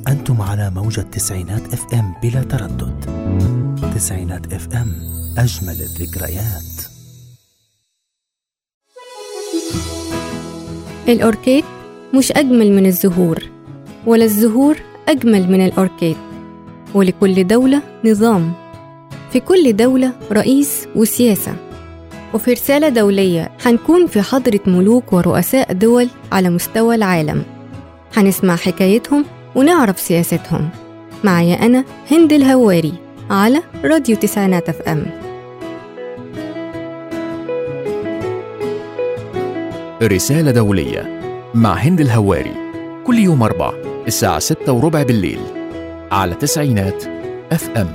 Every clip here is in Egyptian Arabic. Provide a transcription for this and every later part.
أنتم على موجة تسعينات اف ام بلا تردد تسعينات اف ام أجمل الذكريات الأوركيد مش أجمل من الزهور ولا الزهور أجمل من الأوركيد ولكل دولة نظام في كل دولة رئيس وسياسة وفي رسالة دولية هنكون في حضرة ملوك ورؤساء دول على مستوى العالم هنسمع حكايتهم ونعرف سياستهم معايا أنا هند الهواري على راديو تسعينات اف ام رسالة دولية مع هند الهواري كل يوم أربع الساعة ستة وربع بالليل على تسعينات اف ام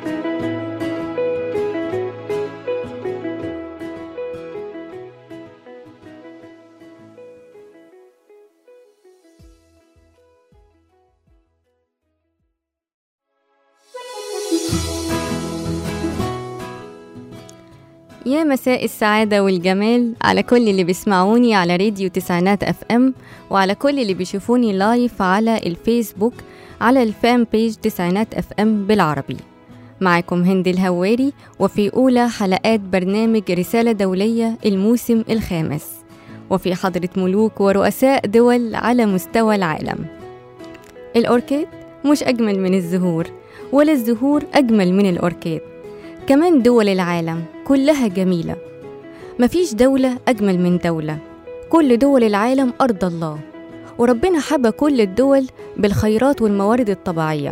يا مساء السعادة والجمال على كل اللي بيسمعوني على راديو تسعينات اف ام وعلى كل اللي بيشوفوني لايف على الفيسبوك على الفان بيج تسعينات اف ام بالعربي معكم هند الهواري وفي أولى حلقات برنامج رسالة دولية الموسم الخامس وفي حضرة ملوك ورؤساء دول على مستوى العالم الأوركيد مش أجمل من الزهور ولا الزهور أجمل من الأوركيد كمان دول العالم كلها جميلة مفيش دولة أجمل من دولة كل دول العالم أرض الله وربنا حبى كل الدول بالخيرات والموارد الطبيعية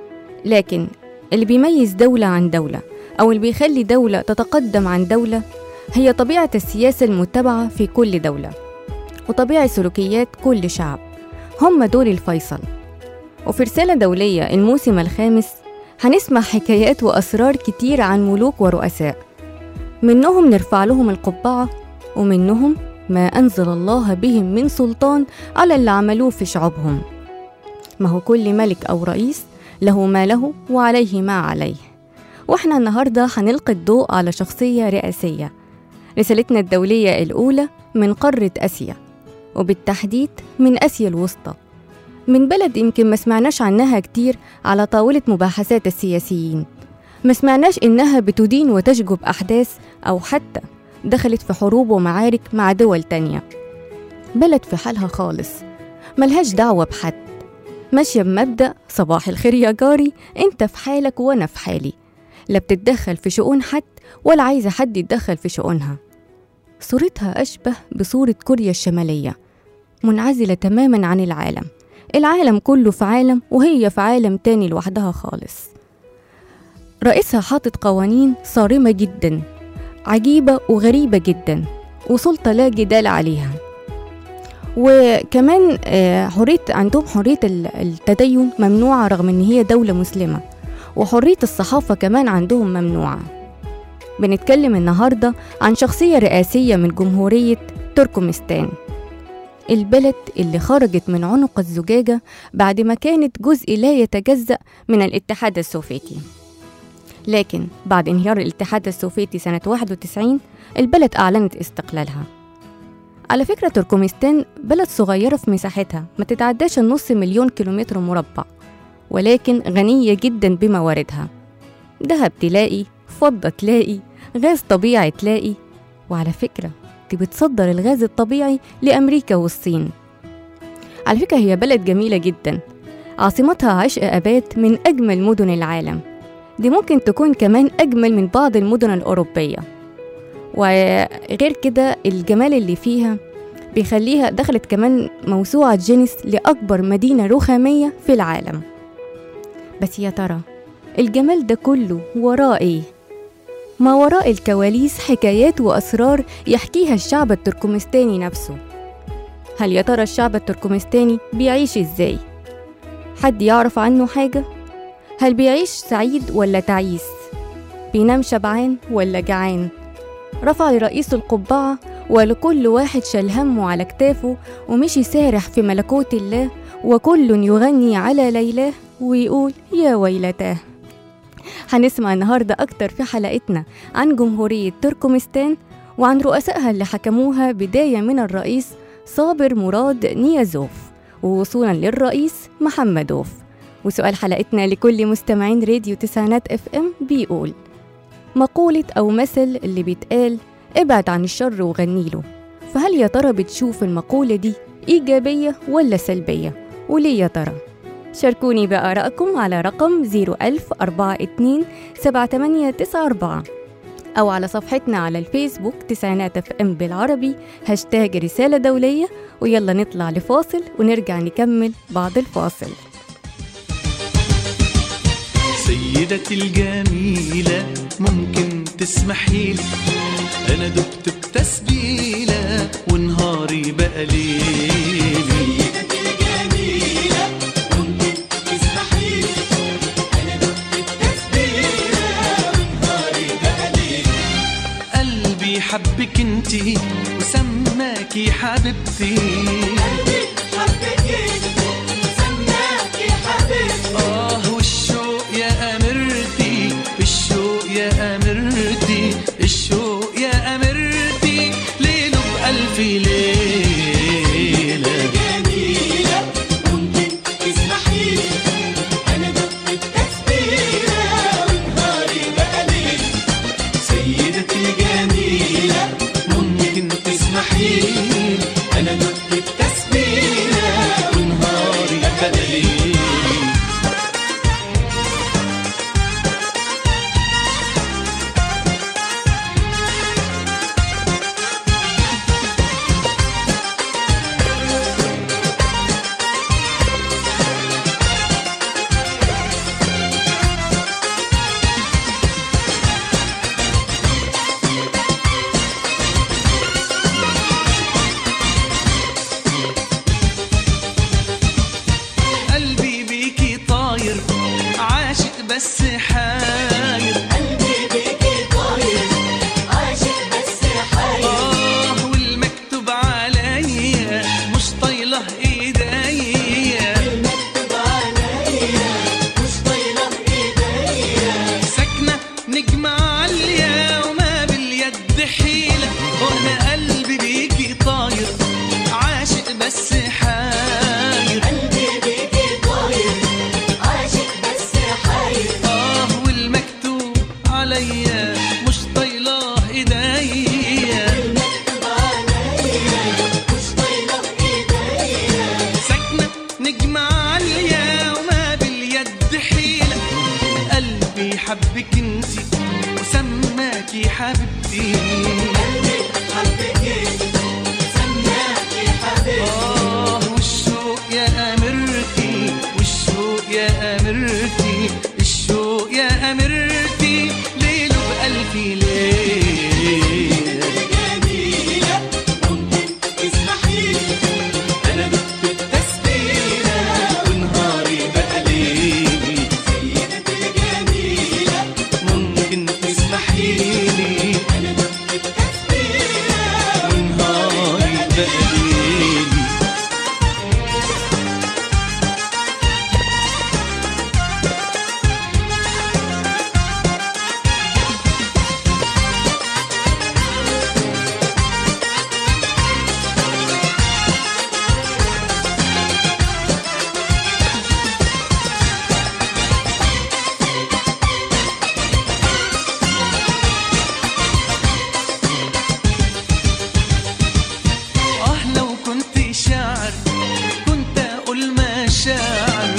لكن اللي بيميز دولة عن دولة أو اللي بيخلي دولة تتقدم عن دولة هي طبيعة السياسة المتبعة في كل دولة وطبيعة سلوكيات كل شعب هم دول الفيصل وفي رسالة دولية الموسم الخامس هنسمع حكايات وأسرار كتير عن ملوك ورؤساء منهم نرفع لهم القبعة ومنهم ما أنزل الله بهم من سلطان على اللي عملوه في شعوبهم ما هو كل ملك أو رئيس له ما له وعليه ما عليه واحنا النهاردة هنلقي الضوء على شخصية رئاسية رسالتنا الدولية الأولى من قارة آسيا وبالتحديد من آسيا الوسطى من بلد يمكن ما سمعناش عنها كتير على طاولة مباحثات السياسيين ما سمعناش إنها بتدين وتشجب أحداث أو حتى دخلت في حروب ومعارك مع دول تانية بلد في حالها خالص ملهاش دعوة بحد ماشية بمبدأ صباح الخير يا جاري انت في حالك وانا في حالي لا بتتدخل في شؤون حد ولا عايزة حد يتدخل في شؤونها صورتها أشبه بصورة كوريا الشمالية منعزلة تماما عن العالم العالم كله في عالم وهي في عالم تاني لوحدها خالص رئيسها حاطط قوانين صارمة جدا عجيبة وغريبة جدا وسلطة لا جدال عليها وكمان آه، حرية عندهم حرية ال- التدين ممنوعة رغم إن هي دولة مسلمة وحرية الصحافة كمان عندهم ممنوعة بنتكلم النهاردة عن شخصية رئاسية من جمهورية تركمستان البلد اللي خرجت من عنق الزجاجة بعد ما كانت جزء لا يتجزأ من الاتحاد السوفيتي لكن بعد انهيار الاتحاد السوفيتي سنة 91 البلد أعلنت استقلالها على فكرة تركمستان بلد صغيرة في مساحتها ما تتعداش النص مليون كيلومتر مربع ولكن غنية جدا بمواردها دهب تلاقي فضة تلاقي غاز طبيعي تلاقي وعلى فكرة دي بتصدر الغاز الطبيعي لأمريكا والصين على فكرة هي بلد جميلة جدا عاصمتها عشق أبات من أجمل مدن العالم دي ممكن تكون كمان أجمل من بعض المدن الأوروبية وغير كده الجمال اللي فيها بيخليها دخلت كمان موسوعة جينيس لأكبر مدينة رخامية في العالم بس يا ترى الجمال ده كله وراه إيه؟ ما وراء الكواليس حكايات وأسرار يحكيها الشعب التركمستاني نفسه هل يا ترى الشعب التركمستاني بيعيش إزاي؟ حد يعرف عنه حاجة؟ هل بيعيش سعيد ولا تعيس؟ بينام شبعان ولا جعان؟ رفع لرئيس القبعة ولكل واحد شال همه على كتافه ومشي سارح في ملكوت الله وكل يغني على ليلاه ويقول يا ويلتاه هنسمع النهاردة أكتر في حلقتنا عن جمهورية تركمستان وعن رؤسائها اللي حكموها بداية من الرئيس صابر مراد نيازوف ووصولا للرئيس محمدوف وسؤال حلقتنا لكل مستمعين راديو تسعينات اف ام بيقول مقولة أو مثل اللي بيتقال ابعد عن الشر وغنيله فهل يا ترى بتشوف المقولة دي إيجابية ولا سلبية وليه يا ترى شاركوني بآرائكم على رقم 01042 7894 أو على صفحتنا على الفيسبوك تسعينات اف ام بالعربي هاشتاج رسالة دولية ويلا نطلع لفاصل ونرجع نكمل بعد الفاصل سيدتي الجميلة ممكن تسمحي لي أنا دقت بتسبيلة ونهاري بقى ليلي قلبي حبك انتي وسماكي حبيبتي آه والشوق يا أميرتي الشوق يا أميرتي الشوق يا أميرتي ليله بألف ليلة سيدتي الجميلة ممكن تسمحي لي أنا دقت التسبيلة ونهاري بقى ليلي قلبي بيكي طاير عاشق بس حاير آه والمكتوب عليا مش طايله ايديا ساكنة نجمة عالية وما باليد حيلة وانا قلبي بيكي طاير عاشق بس حاير اه والمكتوب عليا مش طايله ايديا ساكنة نجمة عالية وما باليد حيلة قلبي حبك انتي وسماكي حبيبتي آه والشوق يا أميرتي والشوق يا أميرتي الشوق يا أميرتي ليله بألف ليلة أنا دقت التسبيلة ونهاري بقى ليلي ممكن تسمحي لي ونهاري بقى ليلي آه لو كنت شاعر كنت أقول مشاعر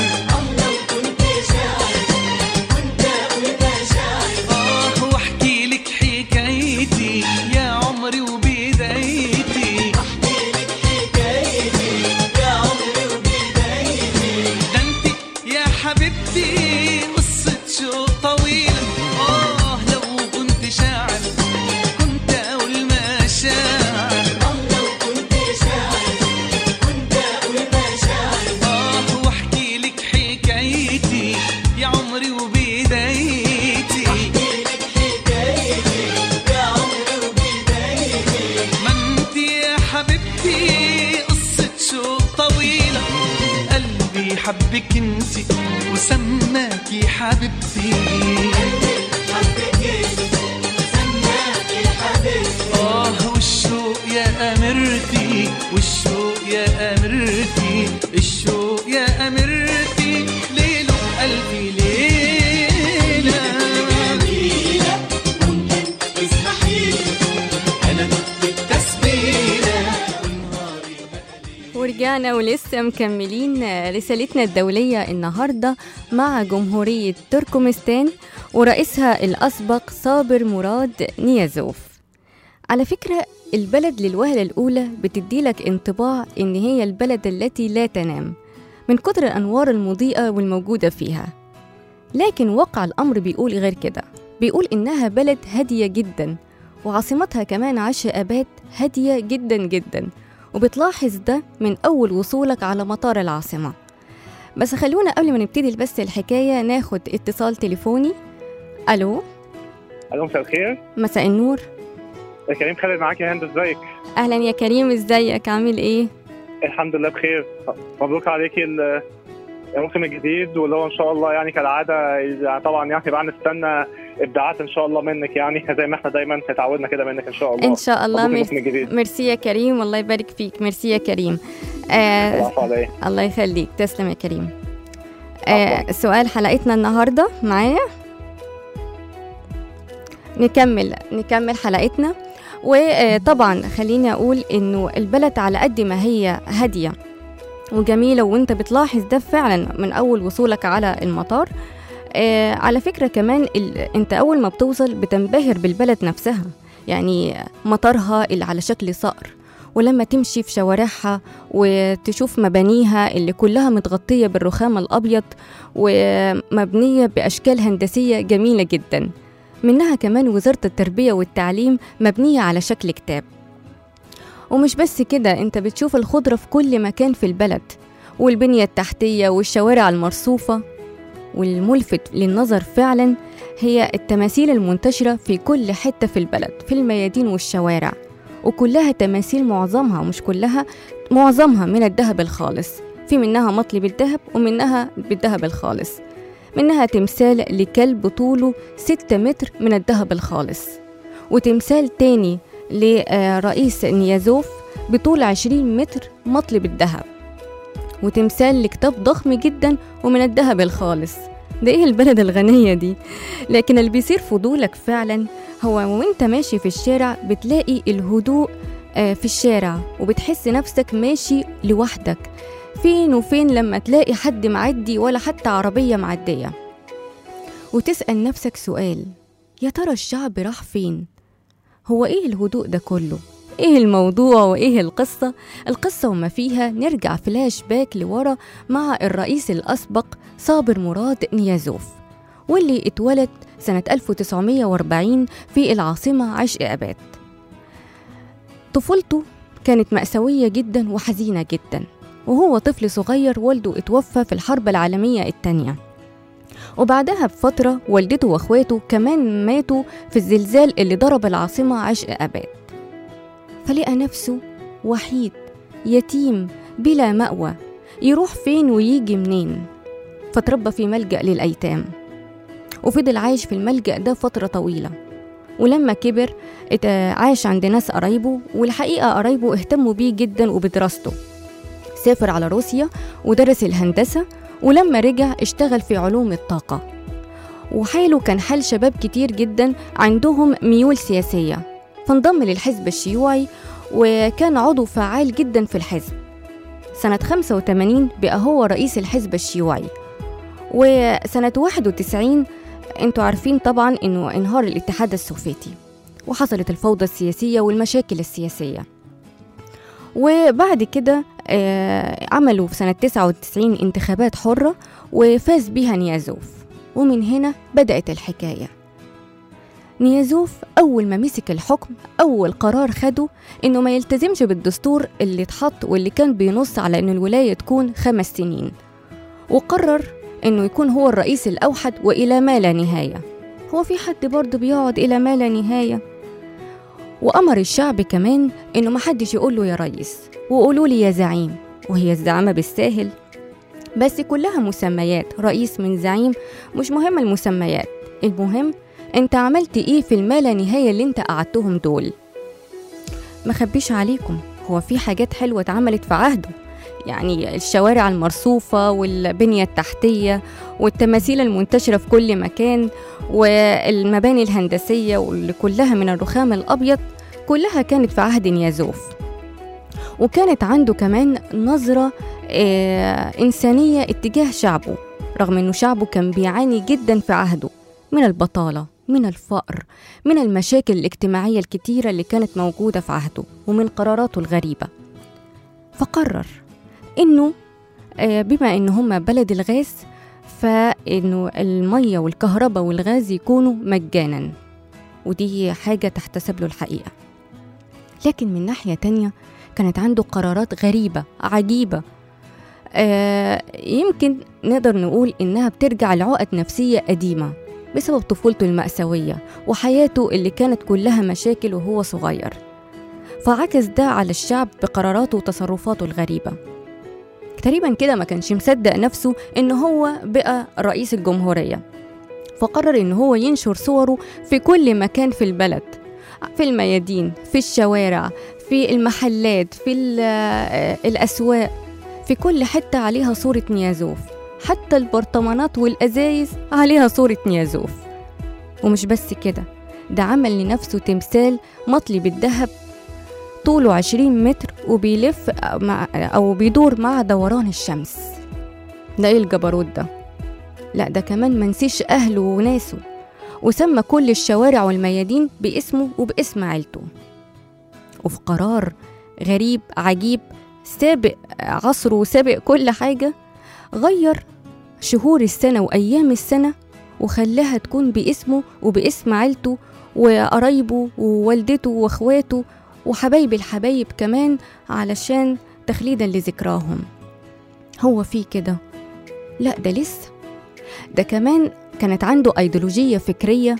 آه واحكي لك حكايتي يا عمري وبدايتي ده انت يا حبيبتي قصة شوق طويلة آه لو كنت شاعر كنت أقول مشاعر آه واحكي لك حكايتي يا عمري وبدايتي ما انت يا حبيبتي قصة شوق طويلة قلبي حبك انت وسماكي حبيبتي آه والشوق يا أميرتي والشوق يا أميرتي الشوق يا أميرتي ليله ورجعنا ولسه مكملين رسالتنا الدولية النهاردة مع جمهورية تركمستان ورئيسها الأسبق صابر مراد نيازوف على فكرة البلد للوهلة الأولى بتديلك انطباع إن هي البلد التي لا تنام من كتر الأنوار المضيئة والموجودة فيها لكن واقع الأمر بيقول غير كده بيقول إنها بلد هادية جدا وعاصمتها كمان عش أبات هادية جدا جدا وبتلاحظ ده من أول وصولك على مطار العاصمة بس خلونا قبل ما نبتدي بس الحكاية ناخد اتصال تليفوني ألو الو مساء الخير مساء النور يا كريم خالد معاك يا هند ازيك أهلا يا كريم ازيك عامل ايه؟ الحمد لله بخير مبروك عليكي ال- الموسم الجديد واللي هو ان شاء الله يعني كالعاده يعني طبعا يعني بقى نستنى ابداعات ان شاء الله منك يعني زي ما احنا دايما اتعودنا كده منك ان شاء الله إن شاء الله مبروك ميرسي, الموسم الجديد ميرسي يا كريم الله يبارك فيك ميرسي يا كريم آه العفو عليا الله يخليك تسلم يا كريم آه سؤال حلقتنا النهارده معايا نكمل نكمل حلقتنا وطبعا خليني اقول انه البلد على قد ما هي هاديه وجميله وانت بتلاحظ ده فعلا من اول وصولك على المطار آه على فكره كمان ال... انت اول ما بتوصل بتنبهر بالبلد نفسها يعني مطارها اللي على شكل صقر ولما تمشي في شوارعها وتشوف مبانيها اللي كلها متغطية بالرخام الأبيض ومبنية بأشكال هندسية جميلة جدا منها كمان وزارة التربية والتعليم مبنية على شكل كتاب ومش بس كده انت بتشوف الخضرة في كل مكان في البلد والبنية التحتية والشوارع المرصوفة والملفت للنظر فعلا هي التماثيل المنتشرة في كل حتة في البلد في الميادين والشوارع وكلها تماثيل معظمها مش كلها معظمها من الذهب الخالص في منها مطلي بالذهب ومنها بالذهب الخالص منها تمثال لكلب طوله 6 متر من الذهب الخالص وتمثال تاني لرئيس نيازوف بطول 20 متر مطلي بالذهب وتمثال لكتاب ضخم جدا ومن الذهب الخالص ده ايه البلد الغنية دي لكن اللي بيصير فضولك فعلا هو وانت ماشي في الشارع بتلاقي الهدوء آه، في الشارع وبتحس نفسك ماشي لوحدك فين وفين لما تلاقي حد معدي ولا حتى عربية معدية وتسأل نفسك سؤال يا ترى الشعب راح فين هو ايه الهدوء ده كله ايه الموضوع وايه القصة القصة وما فيها نرجع فلاش باك لورا مع الرئيس الأسبق صابر مراد نيازوف واللي اتولد سنة 1940 في العاصمة عشق أباد طفولته كانت مأساوية جدا وحزينة جدا وهو طفل صغير والده اتوفى في الحرب العالمية التانية وبعدها بفترة والدته واخواته كمان ماتوا في الزلزال اللي ضرب العاصمة عشق أباد فلقى نفسه وحيد يتيم بلا مأوى يروح فين ويجي منين فتربى في ملجأ للأيتام وفضل عايش في الملجأ ده فترة طويلة ولما كبر ات- عاش عند ناس قرايبه والحقيقة قرايبه اهتموا بيه جدا وبدراسته سافر على روسيا ودرس الهندسة ولما رجع اشتغل في علوم الطاقة وحاله كان حال شباب كتير جدا عندهم ميول سياسية فانضم للحزب الشيوعي وكان عضو فعال جدا في الحزب سنة 85 بقى هو رئيس الحزب الشيوعي وسنة 91 انتوا عارفين طبعا انه انهار الاتحاد السوفيتي وحصلت الفوضى السياسية والمشاكل السياسية وبعد كده آه، عملوا في سنة 99 انتخابات حرة وفاز بها نيازوف ومن هنا بدأت الحكاية نيازوف أول ما مسك الحكم أول قرار خده إنه ما يلتزمش بالدستور اللي اتحط واللي كان بينص على إن الولاية تكون خمس سنين وقرر إنه يكون هو الرئيس الأوحد وإلى ما لا نهاية هو في حد برضه بيقعد إلى ما لا نهاية وأمر الشعب كمان إنه محدش يقول له يا ريس وقولوا لي يا زعيم وهي الزعامة بالساهل بس كلها مسميات رئيس من زعيم مش مهم المسميات المهم انت عملت ايه في المالا نهاية اللي انت قعدتهم دول ما خبيش عليكم هو في حاجات حلوة اتعملت في عهده يعني الشوارع المرصوفة والبنية التحتية والتماثيل المنتشرة في كل مكان والمباني الهندسية واللي كلها من الرخام الأبيض كلها كانت في عهد نيازوف وكانت عنده كمان نظرة آه، إنسانية اتجاه شعبه رغم أنه شعبه كان بيعاني جدا في عهده من البطالة من الفقر من المشاكل الاجتماعية الكتيرة اللي كانت موجودة في عهده ومن قراراته الغريبة فقرر انه آه، بما ان هم بلد الغاز فانه الميه والكهرباء والغاز يكونوا مجانا ودي حاجه تحتسب له الحقيقه لكن من ناحيه تانية كانت عنده قرارات غريبه عجيبه آه يمكن نقدر نقول انها بترجع لعقد نفسيه قديمه بسبب طفولته المأساوية وحياته اللي كانت كلها مشاكل وهو صغير فعكس ده على الشعب بقراراته وتصرفاته الغريبة تقريبا كده ما كانش مصدق نفسه ان هو بقى رئيس الجمهورية فقرر ان هو ينشر صوره في كل مكان في البلد في الميادين في الشوارع في المحلات في ال- آه، الأسواق في كل حتة عليها صورة نيازوف حتى البرطمانات والأزايز عليها صورة نيازوف ومش بس كده ده عمل لنفسه تمثال مطلي بالذهب طوله 20 متر وبيلف مع أو بيدور مع دوران الشمس ده إيه الجبروت ده لا ده كمان منسيش أهله وناسه وسمى كل الشوارع والميادين باسمه وباسم عيلته وفي قرار غريب عجيب سابق عصره وسابق كل حاجة غير شهور السنة وأيام السنة وخلاها تكون باسمه وباسم عيلته وقرايبه ووالدته واخواته وحبايب الحبايب كمان علشان تخليدا لذكراهم هو في كده لا ده لسه ده كمان كانت عنده أيديولوجية فكرية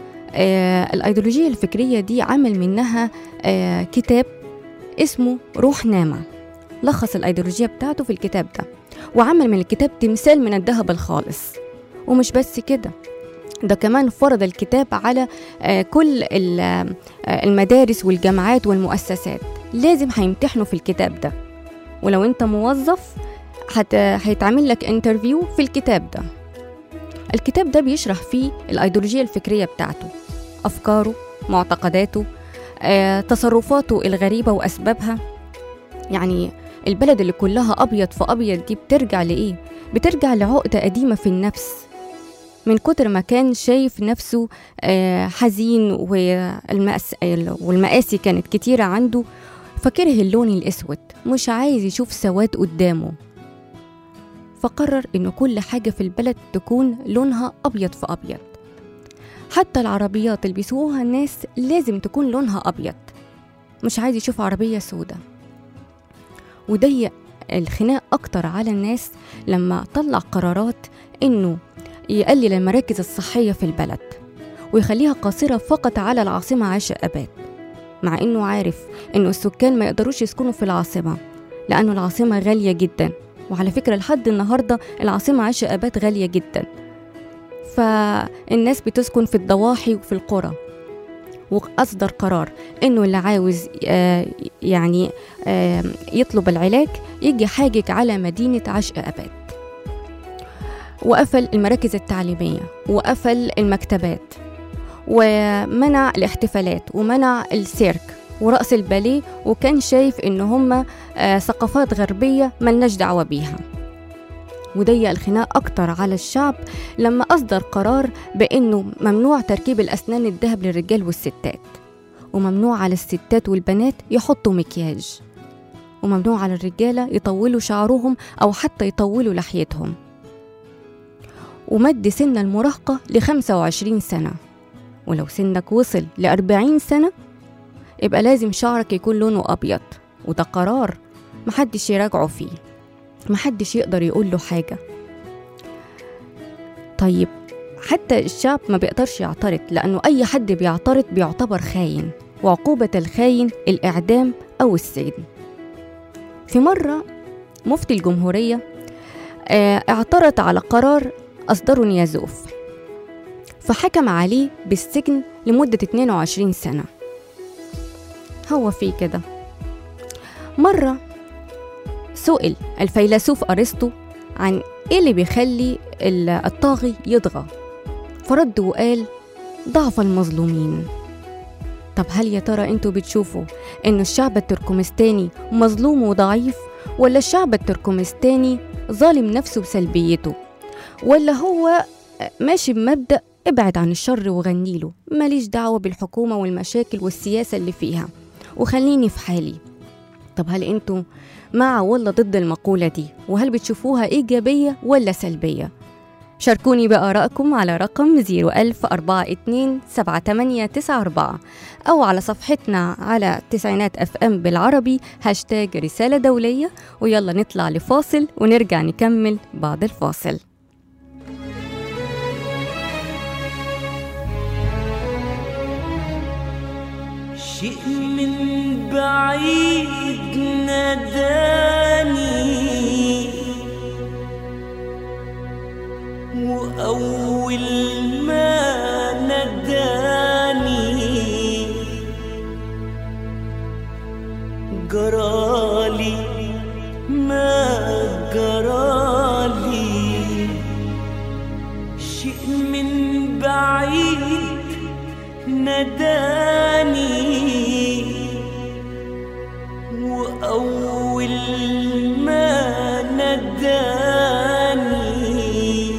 آه الأيديولوجية الفكرية دي عمل منها آه كتاب اسمه روح نامة لخص الأيديولوجية بتاعته في الكتاب ده وعمل من الكتاب تمثال من الذهب الخالص ومش بس كده ده كمان فرض الكتاب على آه، كل ال- آه، المدارس والجامعات والمؤسسات لازم هيمتحنوا في الكتاب ده ولو انت موظف هت... هيتعمل لك انترفيو في الكتاب ده الكتاب ده بيشرح فيه الأيديولوجية الفكرية بتاعته أفكاره معتقداته آه، تصرفاته الغريبة وأسبابها يعني البلد اللي كلها أبيض في أبيض دي بترجع لإيه؟ بترجع لعقدة قديمة في النفس من كتر ما كان شايف نفسه آه، حزين والمأس والمآسي كانت كتيرة عنده فكره اللون الأسود مش عايز يشوف سواد قدامه فقرر إن كل حاجة في البلد تكون لونها أبيض في أبيض حتى العربيات اللي بيسوقوها الناس لازم تكون لونها أبيض مش عايز يشوف عربية سودة وضيق الخناق أكتر على الناس لما طلع قرارات إنه يقلل المراكز الصحية في البلد ويخليها قاصرة فقط على العاصمة عاشق أباد مع إنه عارف إنه السكان ما يقدروش يسكنوا في العاصمة لأنه العاصمة غالية جدا وعلى فكرة لحد النهاردة العاصمة عاشق أباد غالية جدا فالناس بتسكن في الضواحي وفي القرى وأصدر قرار إنه اللي عاوز آه، يعني آه، يطلب العلاج يجي حاجج على مدينة عشق أباد وقفل المراكز التعليمية وقفل المكتبات ومنع الاحتفالات ومنع السيرك ورقص الباليه وكان شايف ان هم آه، ثقافات غربية ملناش دعوة بيها وضيق الخناق أكتر على الشعب لما أصدر قرار بأنه ممنوع تركيب الأسنان الذهب للرجال والستات وممنوع على الستات والبنات يحطوا مكياج وممنوع على الرجالة يطولوا شعرهم أو حتى يطولوا لحيتهم ومد سن المراهقة ل 25 سنة ولو سنك وصل ل 40 سنة يبقى لازم شعرك يكون لونه أبيض وده قرار محدش يراجعه فيه محدش يقدر يقول له حاجة طيب حتى الشعب ما بيقدرش يعترض لأنه أي حد بيعترض بيعتبر خاين وعقوبة الخاين الإعدام أو السجن في مرة مفتي الجمهورية آه، اعترض على قرار أصدره نيازوف فحكم عليه بالسجن لمدة 22 سنة هو في كده مرة سئل الفيلسوف أرسطو عن إيه اللي بيخلي ال- الطاغي يطغى فرد وقال ضعف المظلومين طب هل يا ترى انتوا بتشوفوا ان الشعب التركمستاني مظلوم وضعيف ولا الشعب التركمستاني ظالم نفسه بسلبيته ولا هو ماشي بمبدأ ابعد عن الشر وغنيله ماليش دعوة بالحكومة والمشاكل والسياسة اللي فيها وخليني في حالي طب هل انتوا مع ولا ضد المقولة دي وهل بتشوفوها إيجابية ولا سلبية شاركوني بآرائكم على رقم 01042 أو على صفحتنا على تسعينات اف ام بالعربي هاشتاج رسالة دولية ويلا نطلع لفاصل ونرجع نكمل بعد الفاصل شيء من بعيد ناداني وأول ما ناداني جرالي ما جرالي شيء من بعيد ناداني وأول ما ناداني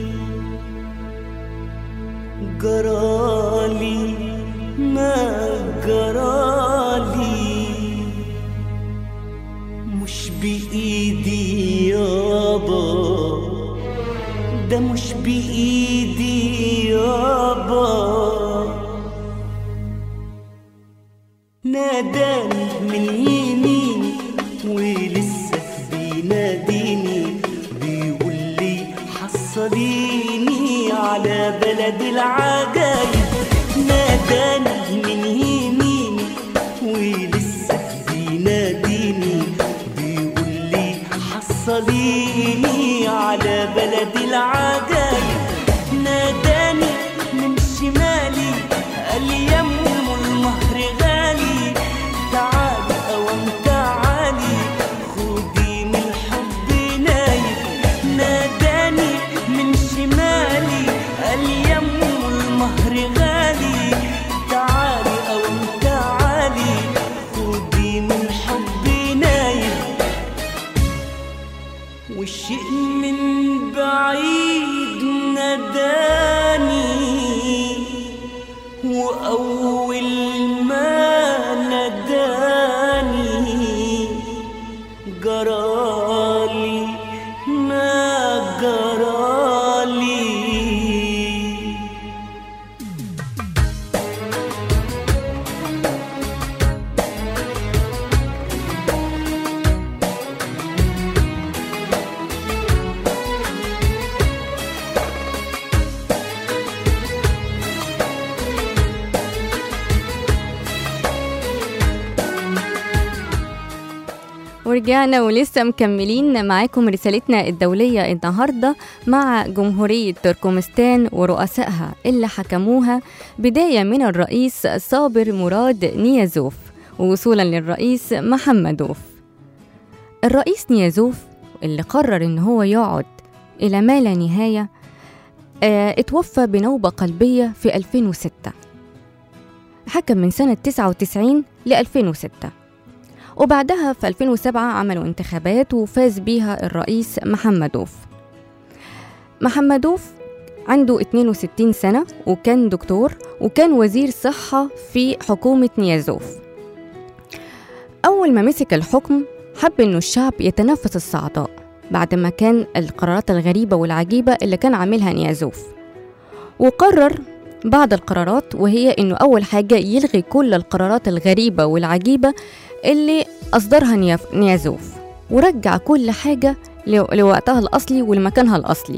جرالي ما جرالي مش بإيدي يابا ده مش بإيدي يابا ناداني من يميني ولسه بيناديني بيقول لي حصليني على بلد العجايب ناداني من يميني ولسه بيناديني بيقول لي حصليني على بلد العجايب ناداني من شمالي قال لي يا ام المهر غالي تعالي اوام تعالي خدي من الحب نايم ناداني من شمالي قال لي يا ام المهر غالي تعالي اوام تعالي خدي من الحب نايم والشيء من بعيد ناداني وأول ما ناداني جرالي ما جرالي ورجعنا ولسه مكملين معاكم رسالتنا الدولية النهاردة مع جمهورية تركمستان ورؤسائها اللي حكموها بداية من الرئيس صابر مراد نيازوف ووصولا للرئيس محمدوف الرئيس نيازوف اللي قرر ان هو يقعد الى ما لا نهاية آه، اتوفى بنوبة قلبية في 2006 حكم من سنة 99 ل 2006 وبعدها في 2007 عملوا انتخابات وفاز بيها الرئيس محمدوف محمدوف عنده 62 سنة وكان دكتور وكان وزير صحة في حكومة نيازوف أول ما مسك الحكم حب إنه الشعب يتنفس الصعداء بعد ما كان القرارات الغريبة والعجيبة اللي كان عاملها نيازوف وقرر بعض القرارات وهي إنه أول حاجة يلغي كل القرارات الغريبة والعجيبة اللي أصدرها نياف- نيازوف ورجع كل حاجة لو- لوقتها الأصلي ولمكانها الأصلي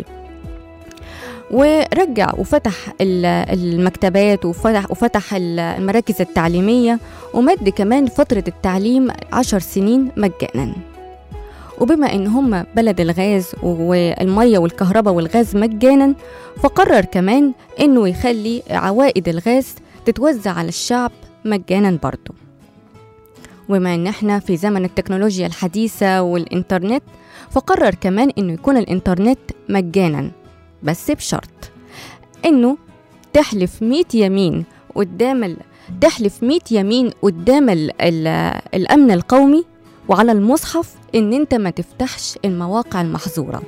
ورجع وفتح ال- المكتبات وفتح, وفتح ال- المراكز التعليمية ومد كمان فترة التعليم عشر سنين مجانا وبما ان هم بلد الغاز والمية والكهرباء والغاز مجانا فقرر كمان انه يخلي عوائد الغاز تتوزع على الشعب مجانا برضه وبما ان احنا في زمن التكنولوجيا الحديثة والإنترنت فقرر كمان انه يكون الإنترنت مجانا بس بشرط انه تحلف 100 يمين قدام ال- تحلف 100 يمين قدام ال ال الأمن القومي وعلى المصحف إن أنت ما تفتحش المواقع المحظورة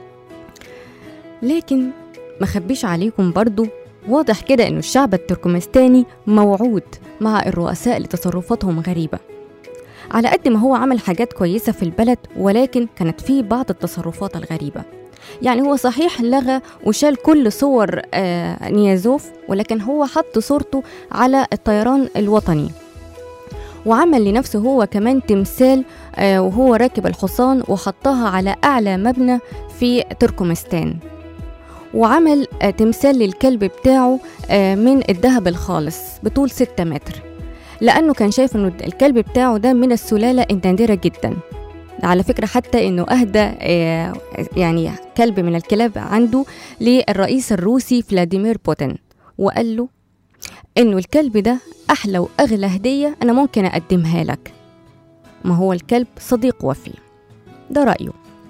لكن ما خبيش عليكم برضو واضح كده إنه الشعب التركمستاني موعود مع الرؤساء لتصرفاتهم غريبة على قد ما هو عمل حاجات كويسة في البلد ولكن كانت فيه بعض التصرفات الغريبة يعني هو صحيح لغى وشال كل صور آه نيازوف ولكن هو حط صورته على الطيران الوطني وعمل لنفسه هو كمان تمثال آه وهو راكب الحصان وحطها على أعلى مبنى في تركمستان وعمل آه تمثال للكلب بتاعه آه من الذهب الخالص بطول 6 متر لأنه كان شايف إنه الكلب بتاعه ده من السلالة النادرة جدا على فكرة حتى إنه أهدى آه، يعني كلب من الكلاب عنده للرئيس الروسي فلاديمير بوتين وقال له إنه الكلب ده أحلى وأغلى هدية أنا ممكن أقدمها لك ما هو الكلب صديق وفي ده رأيه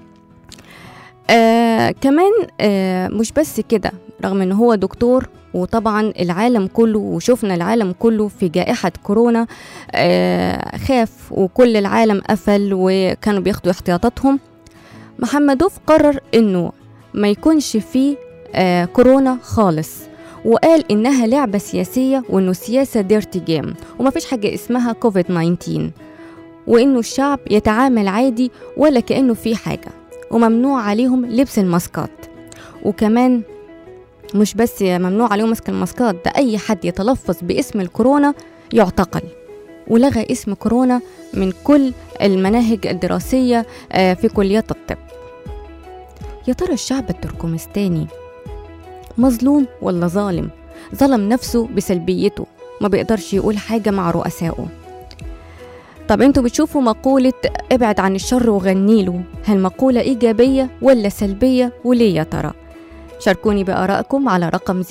آه كمان آه مش بس كده رغم إن هو دكتور وطبعا العالم كله وشفنا العالم كله في جائحة كورونا آه خاف وكل العالم قفل وكانوا بياخدوا احتياطاتهم محمدوف قرر انه ما يكونش فيه آه كورونا خالص وقال انها لعبة سياسية وانه السياسة ديرتي جيم وما فيش حاجة اسمها كوفيد 19 وانه الشعب يتعامل عادي ولا كأنه في حاجة وممنوع عليهم لبس الماسكات وكمان مش بس ممنوع عليهم مسك الماسكات ده أي حد يتلفظ باسم الكورونا يعتقل ولغى اسم كورونا من كل المناهج الدراسية آه، في كليات الطب يا ترى الشعب التركمستاني مظلوم ولا ظالم ظلم نفسه بسلبيته ما بيقدرش يقول حاجة مع رؤسائه طب انتوا بتشوفوا مقولة ابعد عن الشر وغنيله هل مقولة إيجابية ولا سلبية وليه يا ترى شاركوني بآرائكم على رقم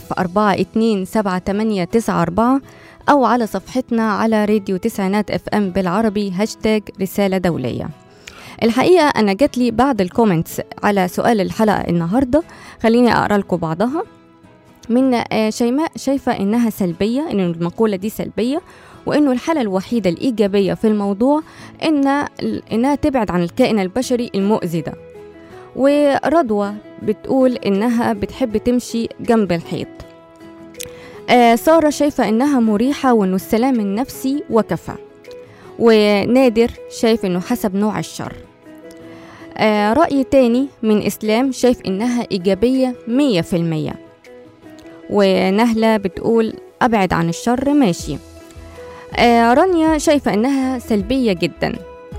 010427894 أو على صفحتنا على راديو تسعينات اف ام بالعربي هاشتاج رسالة دولية الحقيقة أنا جات لي بعض الكومنتس على سؤال الحلقة النهاردة خليني أقرأ لكم بعضها من آه، شيماء شايفة إنها سلبية إن المقولة دي سلبية وإنه الحالة الوحيدة الإيجابية في الموضوع إن إنها تبعد عن الكائن البشري المؤذي ده ورضوى بتقول إنها بتحب تمشي جنب الحيط آه سارة شايفة إنها مريحة وإنه السلام النفسي وكفى ونادر شايف إنه حسب نوع الشر آه رأي تاني من إسلام شايف إنها إيجابية مية في المية ونهلة بتقول أبعد عن الشر ماشي آه رانيا شايفة إنها سلبية جدا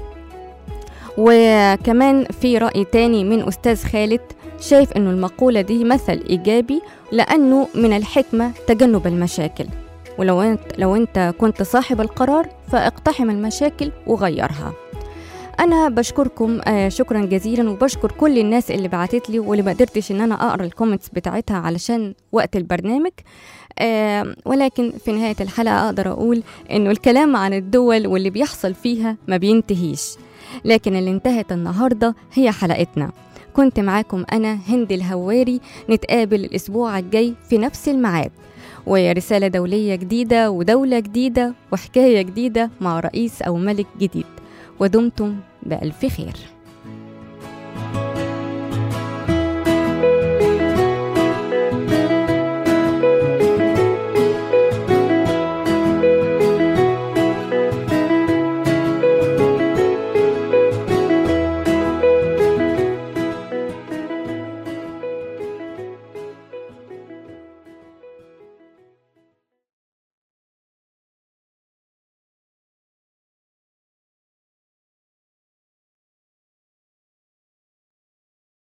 وكمان في رأي تاني من أستاذ خالد شايف إنه المقولة دي مثل إيجابي لأنه من الحكمة تجنب المشاكل ولو انت لو انت كنت صاحب القرار فاقتحم المشاكل وغيرها انا بشكركم آه شكرا جزيلا وبشكر كل الناس اللي بعتت لي واللي ما قدرتش ان انا اقرا الكومنتس بتاعتها علشان وقت البرنامج آه ولكن في نهايه الحلقه اقدر اقول انه الكلام عن الدول واللي بيحصل فيها ما بينتهيش لكن اللي انتهت النهارده هي حلقتنا كنت معاكم انا هند الهواري نتقابل الاسبوع الجاي في نفس الميعاد ورسالة دولية جديدة ودولة جديدة وحكاية جديدة مع رئيس أو ملك جديد ودمتم بألف خير